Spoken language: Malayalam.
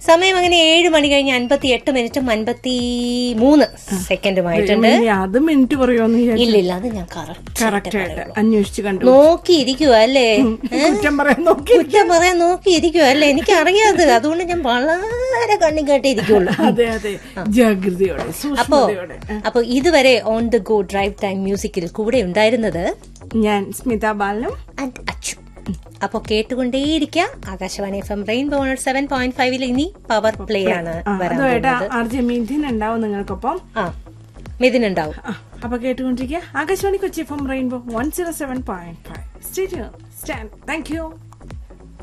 സമയം അങ്ങനെ ഏഴ് മണി കഴിഞ്ഞ് അൻപത്തി എട്ട് മിനിറ്റും അൻപത്തി മൂന്ന് സെക്കൻഡുമായിട്ടുണ്ട് ഇനി അത് മിനിറ്റ് പറയുമെന്ന് വിചാരിച്ചു ഇല്ലില്ല അത് ഞാൻ കറക്റ്റ് കറക്റ്റ് ആയിട്ട് അന്വേഷിച്ച് കണ്ടു നോക്കിയിരിക്കുക അല്ലേ കുറ്റം പറയാൻ നോക്കി കുറ്റം പറയാൻ നോക്കിയിരിക്കുക അല്ലേ എനിക്ക് അറിയാത് അതുകൊണ്ട് ഞാൻ വളരെ കണ്ണി കേട്ടിരിക്കുള്ളൂ അതെ അതെ ജാഗ്രതയോടെ അപ്പോ സൂക്ഷ്മതയോടെ അപ്പൊ ഇതുവരെ on the go drive time മ്യൂസിക്കിൽ കൂടെ ഉണ്ടായിരുന്നത് ഞാൻ സ്മിത ബാലനും ആൻഡ് അച്ചു അപ്പൊ കേട്ടുകൊണ്ടേയിരിക്കാം Akashvani F M rainbow seven point ഫൈവിൽ ഇനി പവർ പ്ലേ ആണ് ആ, വരാൻ അതുമായിട്ട് പോകുന്നത് ആർ ജെ മീഥിൻ ഉണ്ടാവും നിങ്ങൾക്കൊപ്പം ആ മിഥുൻ ഉണ്ടാവും ആ, അപ്പൊ കേട്ടുകൊണ്ടിരിക്കുക Akashvani Kochi F M rainbow one zero seven point five stay tuned thank U